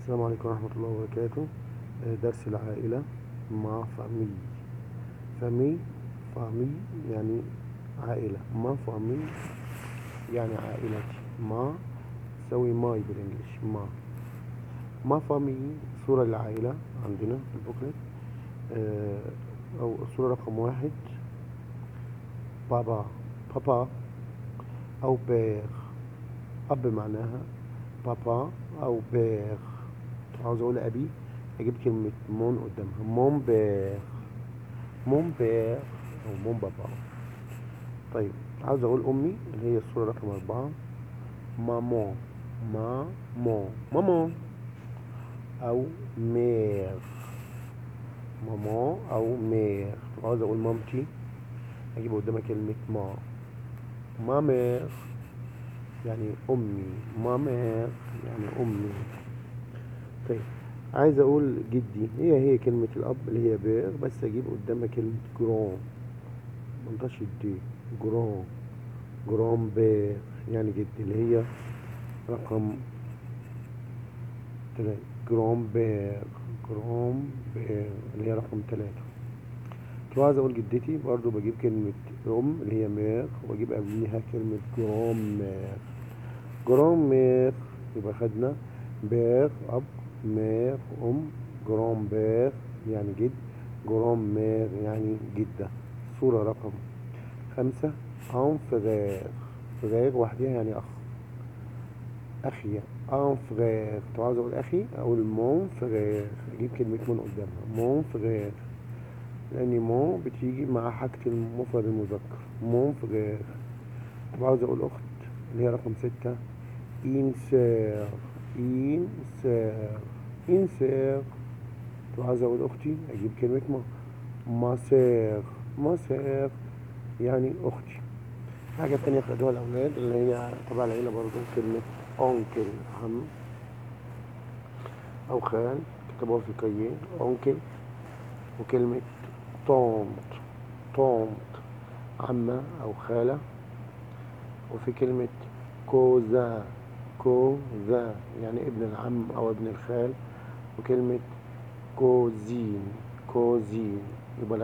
السلام عليكم ورحمة الله وبركاته آه، درس العائلة مع فامي فامي فامي يعني عائلة ما فامي يعني عائلتي ما تسوي ماي بالانجلش ما ما فامي صورة للعائلة عندنا في البوكلت آه، أو الصورة رقم واحد بابا بابا أو بير أب معناها بابا أو بير عاوز أقول أبي أجيب كلمة مون قدامها مون بير مون بير أو مون بابا طيب عاوز أقول أمي اللي هي الصورة رقم أربعة مامون مامون مامون أو مير ماما أو مير عاوز أقول مامتي أجيب قدامها كلمة ما مامير يعني أمي مامير يعني أمي طيب عايز أقول جدي هي هي كلمة الأب اللي هي بير بس أجيب قدامها كلمة جرام منطقش الدي جرام جرام بير يعني جدي اللي هي رقم تلاتة جرام بير جرام بير اللي هي رقم تلاتة لو عايز أقول جدتي برضو بجيب كلمة أم اللي هي مير وأجيب قبليها كلمة جرام مير جرام مير يبقى خدنا بير أب مير أم جرام بير يعني جد جرام مير يعني جدة صورة رقم خمسة أن فغير فغير وحدها يعني أخ أخي أن فغير طب عاوز أقول أخي أقول مون فغير أجيب كلمة مون قدامها مون فغير لأن مون بتيجي مع حاجة المفرد المذكر مون فغير طب عاوز أقول أخت اللي هي رقم ستة إن سير إن سير إن سير طب عاوز أقول أختي أجيب كلمة ما ما سير ما سير يعني أختي حاجة تانية خدوها الأولاد اللي هي تبع العيلة برضه كلمة أونكل عم أو خال كتبوها في الكاييه أونكل وكلمة طونت طونت عمة أو خالة وفي كلمة كوزا كوزا يعني ابن العم أو ابن الخال وكلمة كوزين كوزين يبقى